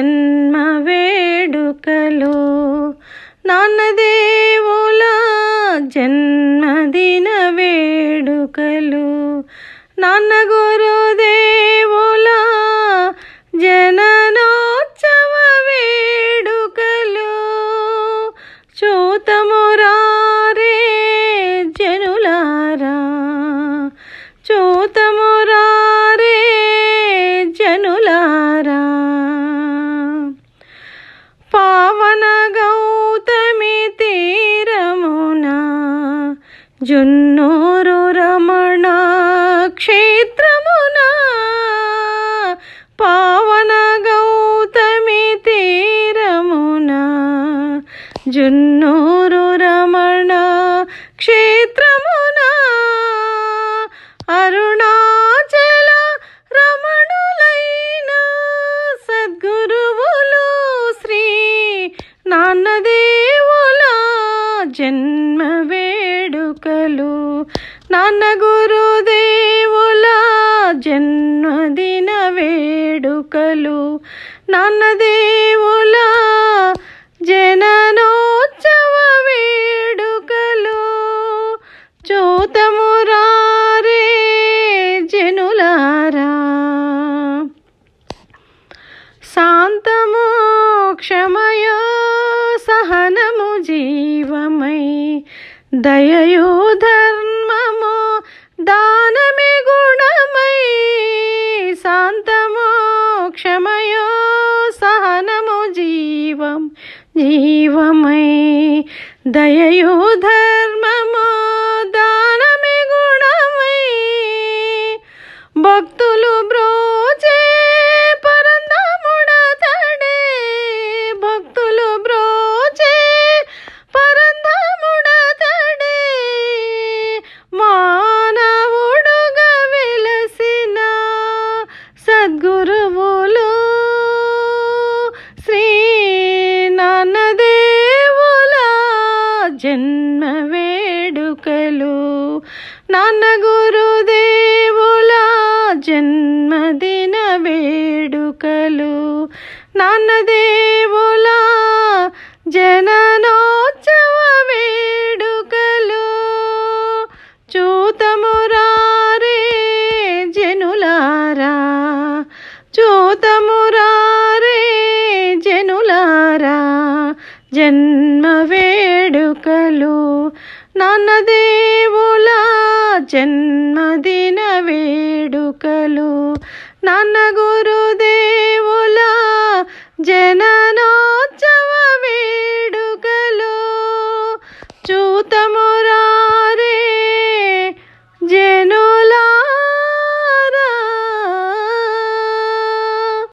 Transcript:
జన్మ వేడుకలు నాన్నదేవుల జన్మదిన వేడుకలు నాన్న గురుదేవుల జననోత్సవ వేడుకలు చూతమురారే జనులారా చూతమురారే జనులారా పావన గౌతమి తీరమున జున్నూరు రమణ క్షేత్రమున పావన గౌతమి తీరమున జున్నూరు రమణ క్షేత్రమున అరుణాచల రమణులైన సద్గురువులు శ్రీ నాన్నదేవుల జన్మ వేడుకలు నాన్న గురుదేవుల జన్మదిన వేడుకలు నాన్నదేవుల జననోత్సవ వేడుకలు చూతమురారే జనులారా శాంతము క్షమయో సహనము జీవమై దయయో ధర్మము దానమే గుణమై శాంతము క్షమయో సహనము జీవం జీవమై దయయో ధర్మము దానమే గుణమై భక్తులు బ్రోచే పరందముడతడే భక్తులు బ్రోచే పరందముడతడే మానవుడుగా వెలసిన సద్గురువులు శ్రీ నాన్నదేవుల జన్మ వేడుకలు నాన్న గురుదేవుల జన్మదిన వేడుకలు నాన్నదేవుల జననోత్సవ వేడుకలు చూతమురారే జనులారా చూతమురారే జనులారా జన్మ వేడుకలు నాన్నదేవుల జన్మదిన వేడుకలు నాన్న గురుదే